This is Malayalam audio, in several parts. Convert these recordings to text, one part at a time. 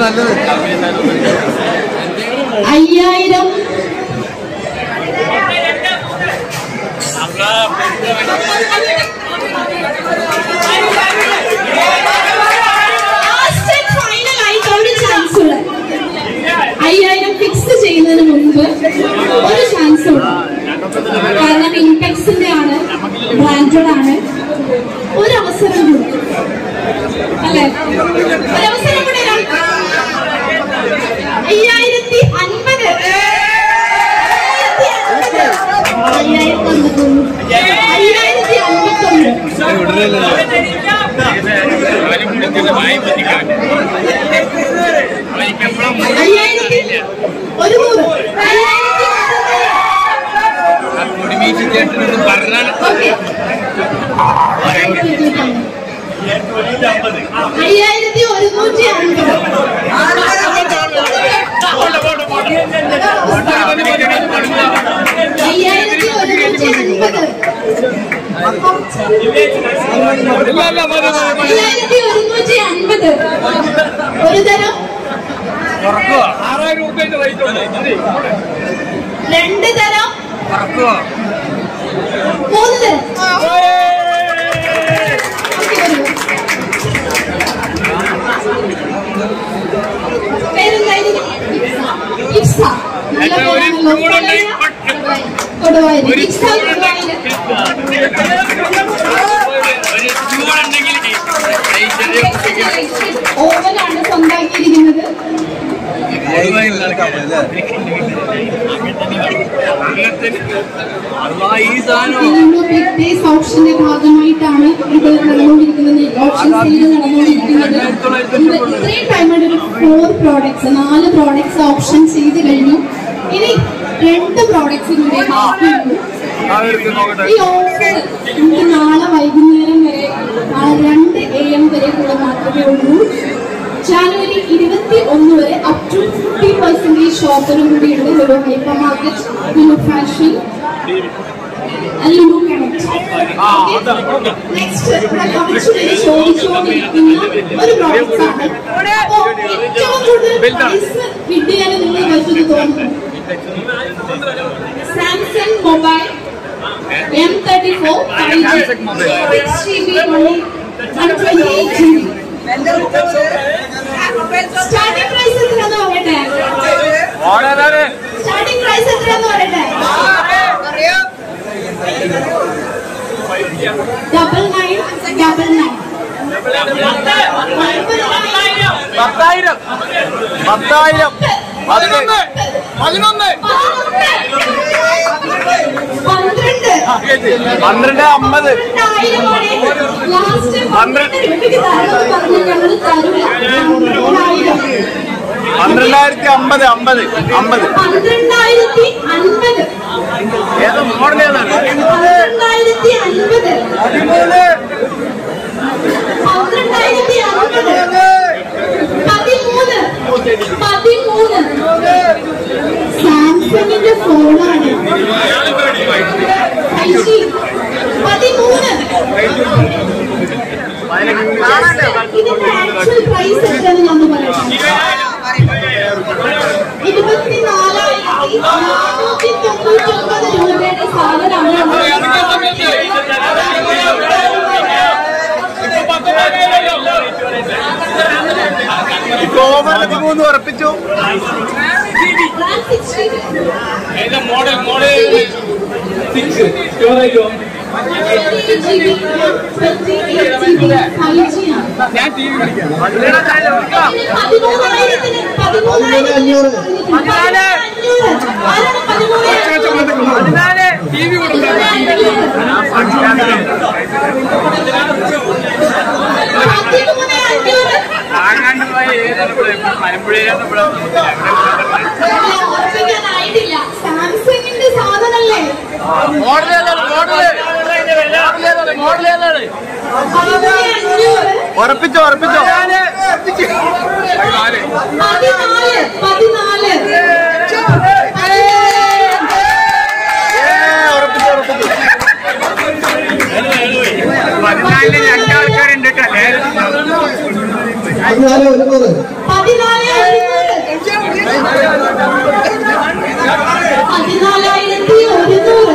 നല്ലത് അയ്യായിരം ലാസ്റ്റ് ആൻഡ് ഫൈനൽ ആയിട്ട് ഒരു ചാൻസ് ഉള്ള അയ്യായിരം ഫിക്സ് ചെയ്യുന്നതിന് മുൻപ് ഒരു ചാൻസ് ഉള്ള കാരണം ഇൻപെക്സിന്റെ ആണ് ബ്രാൻഡഡ് ആണ് ഒരു അവസരം കൂടെ അല്ലേ ഒരു അവസരം കൂടെ ഒരാൾക്ക് അയ്യായിരത്തി അൻപത് അയ്യായിരത്തി അൻപത്തൊന്ന് അയ്യായിരത്തി അൻപത്തൊന്ന് അയ്യായിരത്തി ഒരു നൂറ് അയ്യായിരത്തി ഓക്കെ അയ്യായിരത്തി ഒരുന്നൂറ്റി അൻപത് അയ്യായിരത്തി ഒരുന്നൂറ്റി അൻപത് അയ്യായിരത്തി ഒരുന്നൂറ്റി അൻപത് ഒരു തരം ആറായിരം റുപ്യന്റെ റേറ്റ് ഉണ്ട് രണ്ട് തരം മൂന്ന് തരം ഓക്കെ, വരൂ. പേരെന്തായിരുന്നു? ഇപ്സ. നല്ല പേരാണല്ലോ. കൊടുവായൂർ. ഇപ്സ കൊടുവായൂർ. ഓവനാണ് സ്വന്തമാക്കിയിരിക്കുന്നത് ഇതിന്റെ ബിഗ് ഡേസ് ഓപ്ഷന്റെ ഭാഗമായിട്ടാണ് ഇത് നടന്നുകൊണ്ടിരിക്കുന്നത് ഓപ്ഷൻ സെയിൽ നടന്നുകൊണ്ടിരിക്കുന്നത് ഇത് ഇത്രയും ടൈമായിട്ട് ഒരു ഫോർ പ്രോഡക്ട്സ് നാല് പ്രോഡക്ട്സ് ഓപ്ഷൻ ചെയ്ത് കഴിഞ്ഞു ഇനി രണ്ട് പ്രോഡക്ട്സ് കൂടെ ബാക്കിയുള്ളൂ ഈ ഓഫർ നമുക്ക് നാളെ വൈകുന്നേരം വരെ നാളെ രണ്ട് എ എം വരെ കൂടെ മാത്രമേ ഉള്ളൂ ജാനുവരി ഇരുപത്തി ഒന്ന് വരെ അപ് ടു ഫിഫ്റ്റി പെർസെന്റേജ് ഓഫറും കൂടിയുണ്ട് Lulu hyper market Lulu fashion Lulu connect next ഇവിടെ കുറച്ചുപേര് ചോദിച്ചുകൊണ്ടിരിക്കുന്ന ഒരു പ്രോഡക്റ്റ് ആണ് അപ്പോ ഏറ്റവും കൂടുതൽ പ്രൈസ് കിട്ടിയാൽ നിങ്ങൾക്ക് ഇത് തോന്നുന്നു Samsung mobile M thirty four five G six G B one twenty eight G B starting price എത്രയാന്ന് പറയട്ടെ സ്റ്റാർട്ടിംഗ് പ്രൈസ് എത്രയാന്ന് പറയട്ടെ ഡബിൾ നയൻ ഡബിൾ നയൻ പത്തായിരം പത്തായിരം പതിനൊന്ന് പതിനൊന്ന് പന്ത്രണ്ട് പന്ത്രണ്ട് അമ്പത് ലാസ്റ്റ് പന്ത്രണ്ട് രൂപയ്ക്ക് തരാമെന്ന് പറഞ്ഞു ഞങ്ങൾ തരില്ല പന്ത്രണ്ടായിരം പന്ത്രണ്ടായിരത്തി അമ്പത് അമ്പത് അമ്പത് പന്ത്രണ്ടായിരത്തി അൻപത് ഏത് മോഡൽ ഏതാണ് പന്ത്രണ്ടായിരത്തി അൻപത് പതിമൂന്ന് പന്ത്രണ്ടായിരത്തി അൻപത് പതിമൂന്ന് പതിമൂന്ന് സാംസങ്ങിന്റെ ഫോണാണ് ഫൈവ് ജി പതിമൂന്ന് ഇതിന്റെ ആക്ച്വൽ പ്രൈസ് എത്രയാണെന്ന് ഞാൻ ഒന്ന് പറയാം ഇരുപത്തിനാലായിരത്തി നാനൂറ്റി തൊണ്ണൂറ്റി ഒമ്പത് രൂപയുടെ സാധനമാണ് കോമൺ പതിമൂന്ന് ഉറപ്പിച്ചു മോഡൽ മോഡൽ സിക്സ് സ്റ്റോറേജോ ഞാൻ ടി വി വിളിക്കാം പതിമൂന്നായിരത്തിന് പതിമൂന്നായിരത്തിന് പതിനാല് ആരാണ് പതിമൂന്നായിരം പതിനാല് ടി വി കൊടുക്കാം പതിമൂന്ന് അഞ്ഞൂറ് ആകാണ്ട് പോയ ഏതാണ് മലമ്പുഴയിലാണ് ഇവിടെ ഉറപ്പിക്കാനായിട്ടില്ല സാംസങ്ങിന്റെ സാധനല്ലേ മോഡൽ ഏതാണ് മോഡൽ മോഡൽ ഏതാണ് പതിമൂന്ന് അഞ്ഞൂറ് ഉറപ്പിച്ചോ ഉറപ്പിച്ചോ പതിനാല് പതിനാല് ഉറപ്പിച്ചോ ഉറപ്പിച്ചോ പതിനാലിന് രണ്ടാൾക്കാരുണ്ട് കേട്ടോ പതിനാല് ഒരുന്നൂറ് പതിനാല് പതിനാലായിരത്തി ഒരുന്നൂറ്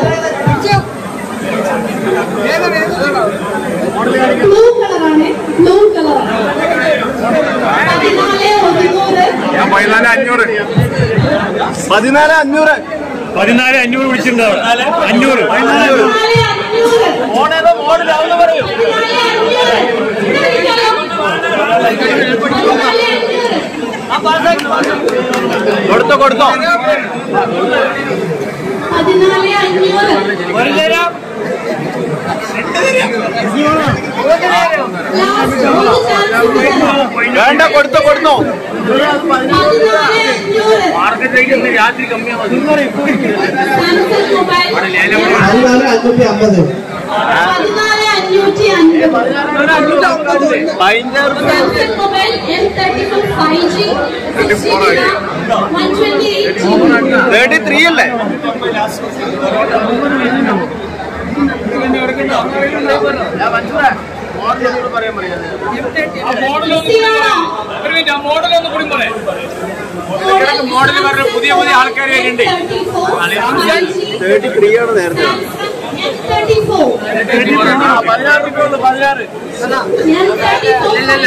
ബ്ലൂ കളറാണ് ബ്ലൂ കളറാണ് പതിനാല് ഒരുന്നൂറ് പതിനാല് അഞ്ഞൂറ് പതിനാല് അഞ്ഞൂറ് പതിനാല് അഞ്ഞൂറ് വിളിച്ചിട്ടുണ്ട് അവിടെ അഞ്ഞൂറ് പതിനാല് അഞ്ഞൂറ് മോഡേതോ മോഡൽ ആവുന്ന പറയൂ കൊടുത്തോ കൊടുത്തോ പതിനാല് അഞ്ഞൂറ് ലാസ്റ്റ് ഒരു ചാൻസ് വേണ്ട കൊടുത്തോ കൊടുത്തോ പതിനാല് അഞ്ഞൂറ് മാർക്കറ്റിലേക്ക് രാത്രി കമ്മിയാവും സാംസങ് മൊബൈൽ പതിനാല് അഞ്ഞൂറ്റി അമ്പത് പതിനാല് അഞ്ഞൂറ്റി അൻപത് പതിനഞ്ചാറ് Samsung mobile M thirty four five G one twenty eight G B thirty three അല്ലേ മോഡൽ പറഞ്ഞ പുതിയ പുതിയ ആൾക്കാർ വരുന്നുണ്ട് തേർട്ടി ത്രീ ആണ് നേരത്തെ പതിനാറ് രൂപ ഉള്ളു പതിനാറ് ഇല്ലല്ല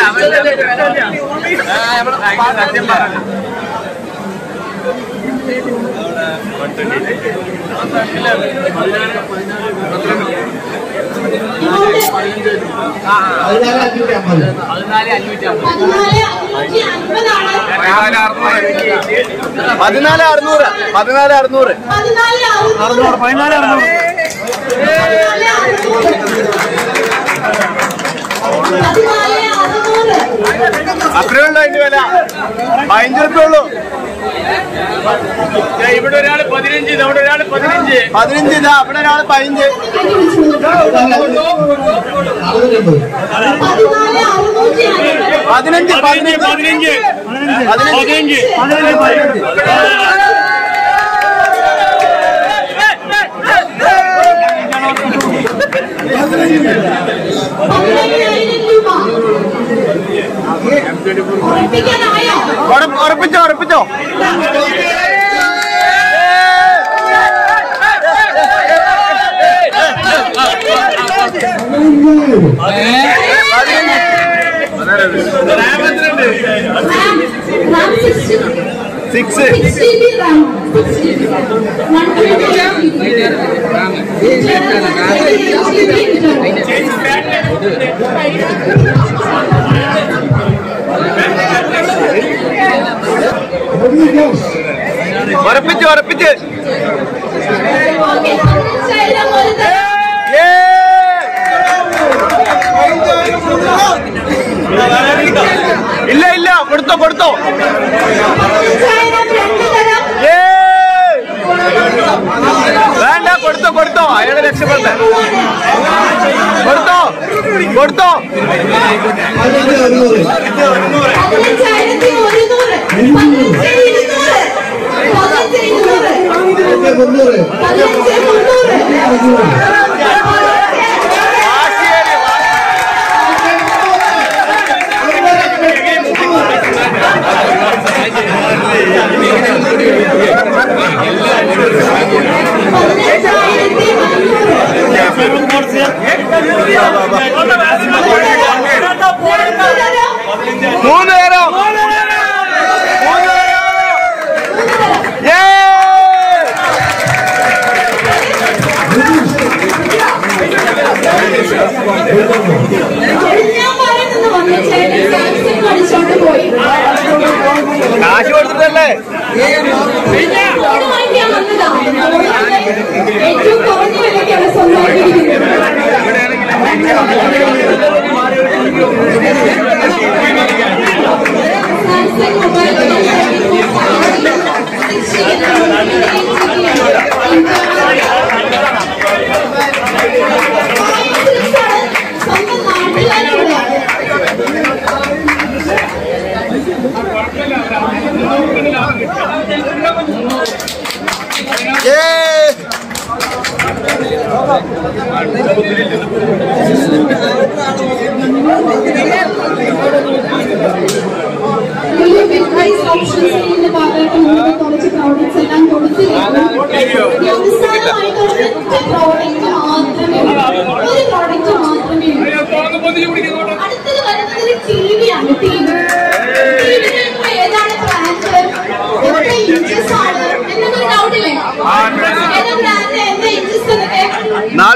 സത്യം പറഞ്ഞു പതിനാല് അഞ്ഞൂറ്റി അമ്പത് പതിനാല് അഞ്ഞൂറ്റി അമ്പത് പതിനാല് അറുന്നൂറ്റി അൻപതാണ് പതിനാല് അറുന്നൂറ് പതിനാല് അറുന്നൂറ് പതിനാല് അറുന്നൂറ് പതിനാല് അറുന്നൂറ് പതിനാല് അറുന്നൂറ് അത്രേ ഉള്ളൂ അതിന്റെ വില പതിനഞ്ച് റുപ്യ ഉള്ളൂ ഇവിടെ ഒരാൾ പതിനഞ്ച് ഇവിടെ ഒരാൾ പതിനഞ്ച് പതിനഞ്ച് ഇതാ അവിടെ ഒരാൾ പതിനഞ്ച് അറുന്നൂറ്റമ്പത് പതിനാല് അറുന്നൂറ്റി അൻപത് പതിനഞ്ച് പതിനഞ്ച് പതിനഞ്ച് പതിനഞ്ച് പതിനഞ്ച് പതിനയ്യായിരം രൂപ ഉറപ്പിക്കാനായോ ഉറപ്പ്- ഉറപ്പിച്ചോ ഉറപ്പിച്ചോ RAM RAM sixty six six G B RAM six G B one twenty eight G B ഉറപ്പിച്ച് ഉറപ്പിച്ച് ഓക്കെ പതിനഞ്ചായിരം ഒരു തരം ഏ! ഇല്ല ഇല്ല കൊടുത്തോ കൊടുത്തോ പതിനഞ്ചായിരം രണ്ട് തരം ഏ! വേണ്ട കൊടുത്തോ കൊടുത്തോ അയാളെ രക്ഷപ്പെട്ടെ കൊടുത്തോ കൊടുത്തോ പതിനഞ്ച് ഒരുന്നൂറ് പതിനഞ്ചായിരത്തി ഒരുന്നൂറ് പതിനഞ്ച് ഇരുന്നൂറ് പതിനഞ്ച് ഇരുന്നൂറ് പതിനഞ്ച് മുന്നൂറ് പതിനഞ്ച് മുന്നൂറ് പതിനഞ്ചായിരത്തി അഞ്ഞൂറ് രണ്ട് തരം മൂന്ന് നേരം മൂന്ന് നേരം ഏ! ഞാൻ പറയുന്നത് വന്നു ചേട്ടൻ സാംസങ് അടിച്ചോണ്ട് പോയി കാശ് കൊടുത്തിട്ടല്ലേ ഫോൺ വാങ്ങിക്കാൻ വന്നതാ ഏറ്റവും കുറഞ്ഞ വിലയ്ക്കാണ് സ്വന്തമാക്കിയിരിക്കുന്നത് സാംസങ് മൊബൈൽ സ്വന്തം നാട്ടിലാണുള്ളത് ഏ!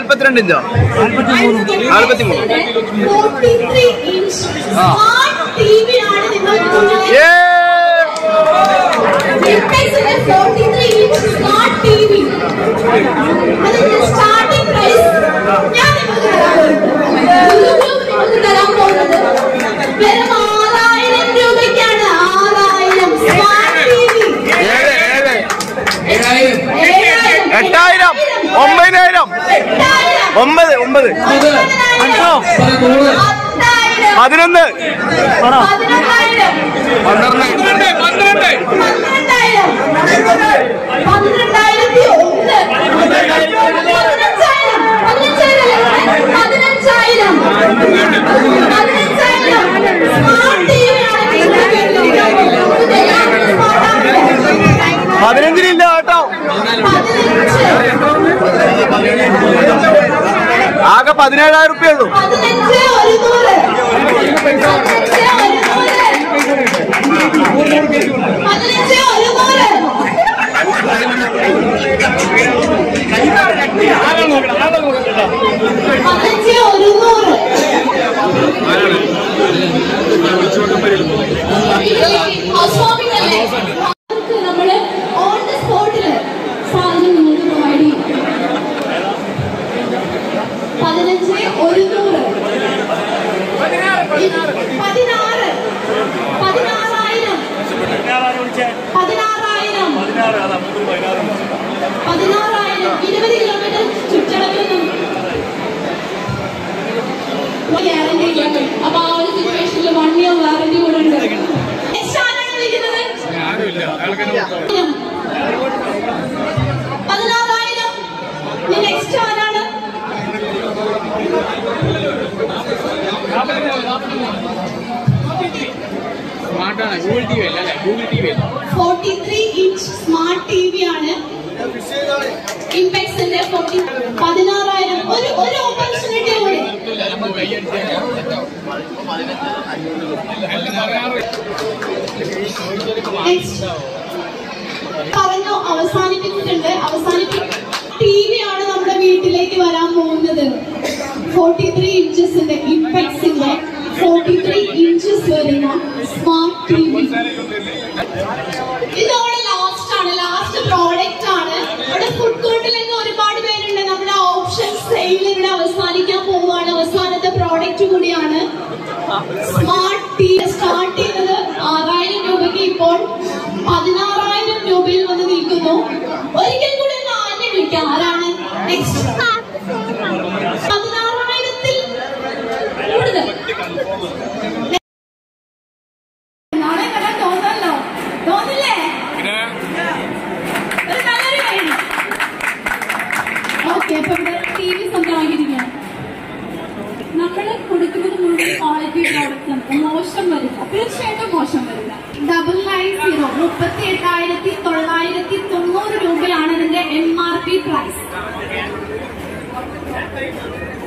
നാല്പത്തിരണ്ട് ഇഞ്ചോ നാല്പത്തി മൂന്ന്. Forty three inch smart T V ആണ് നിങ്ങൾക്ക് മുന്നിൽ ഏ ഇൻപെക്സിന്റെ 43 ഇഞ്ച് സ്മാർട്ട് ടിവി അതിന്റെ സ്റ്റാർട്ടിംഗ് പ്രൈസ് ഞാൻ നിങ്ങൾക്ക് തരാൻ പോകുന്നത് യൂട്യൂബ് നിങ്ങൾക്ക് തരാൻ പോകുന്നത് വെറും ആറായിരം രൂപയ്ക്കാണ് ആറായിരം സ്മാർട്ട് ടിവി ഏഴായിരം എട്ടായിരം ഒമ്പതിനായിരം എട്ടായിരം ഒമ്പത് ഒമ്പത് പതിനായിരം പതിനൊന്ന് പതിനൊന്നായിരം പന്ത്രണ്ടായിരം പന്ത്രണ്ടായിരത്തി ഒന്ന് പതിനഞ്ചായിരം പതിനഞ്ചായിരം പതിനഞ്ചായിരം പതിനഞ്ചായിരം സ്മാർട്ട് ടിവിയാണ് പതിനഞ്ചിനില്ല കേട്ടോ ആകെ പതിനേഴായിരം റുപ്യ ഉള്ളൂ പതിനഞ്ച് ഒരുന്നൂറ് പതിനഞ്ച് ഒരുന്നൂറ് പതിനഞ്ച് ഒരുന്നൂറ് പതിനഞ്ച് ഒരുന്നൂറ് ഹൗസ് വാമിംഗ് അല്ലേ അവർക്ക് നമ്മള് ഓൺ ദ സ്പോട്ടില് സാധനം നിങ്ങൾക്ക് പ്രൊവൈഡ് ചെയ്യും പതിനഞ്ച് ഒരുന്നൂറ് പതിനാറ് പതിനാറായിരം പതിനാറായിരം പതിനാറായിരം ഇരുപത് കിലോമീറ്റർ ചുറ്റളവിൽ നിന്നും ഗ്യാരണ്ടി ഇല്ല അപ്പൊ ആ ഒരു സിറ്റുവേഷനിൽ വൺ ഇയർ വാറന്റി കൂടെ ഉണ്ട് നെക്സ്റ്റ് ആരാണ് വിളിക്കുന്നത് പതിനാറായിരം നെക്സ്റ്റ് ആരാണ് forty three inch smart T V ആണ് ഇംപെക്സിന്റെ ഫോർട്ടി പതിനാറായിരം ഒരു ഒരു ഓപ്പർച്യൂണിറ്റി കൂടി Next. പറഞ്ഞു അവസാനിപ്പിച്ചിട്ടുണ്ട് അവസാനിപ്പി ടി വി ആണ് നമ്മുടെ വീട്ടിലേക്ക് വരാൻ പോകുന്നത് ഫോർട്ടി ത്രീ ഇഞ്ചസിന്റെ ഇംപെക്സിന്റെ ഫോർട്ടി ത്രീ ഇഞ്ചസ് വരുന്ന സ്മാർട്ട് ടി വി ഇതോടെ ലാസ്റ്റ് ആണ് ലാസ്റ്റ് പ്രോഡക്റ്റ് ആണ് ഇവിടെ ഫുഡ് കോർട്ടിലൊക്കെ ഒരുപാട് പേരുണ്ട് നമ്മുടെ ഓപ്ഷൻ സെയിൽ ഇവിടെ അവസാനിക്കാൻ പോവുകയാണ് അവസാനത്തെ പ്രോഡക്റ്റ് കൂടിയാണ് സ്മാർട്ട് ടി സ്റ്റാർട്ട് ചെയ്തത് ആറായിരം രൂപയ്ക്ക് ഇപ്പോൾ പതിനാറായിരം രൂപയിൽ വന്ന് നിൽക്കുന്നു ഒരിക്കൽ കൂടി ഒന്ന് ആദ്യം വിളിക്കാം ആരാണ് നെക്സ്റ്റ് പതിനാറായിരത്തിൽ കൂടുതൽ നാളെ വരാൻ തോന്നല്ലോ തോന്നില്ലേ ഒരു നല്ലൊരു കഴിഞ്ഞു ഓക്കെ അപ്പൊ ഇവിടെ ടി വി സ്വന്തമാക്കിയിരിക്കുകയാണ് നമ്മൾ കൊടുക്കുന്നത് മുഴുവൻ ക്വാളിറ്റി പ്രോഡക്റ്റ് ആണ് മോശം വരില്ല തീർച്ചയായിട്ടും മോശം വരില്ല ഡബിൾ നയൻ സീറോ മുപ്പത്തി എട്ടായിരത്തി തൊള്ളായിരത്തി തൊണ്ണൂറ് രൂപയാണ് ഇതിന്റെ എം ആർ പി പ്രൈസ്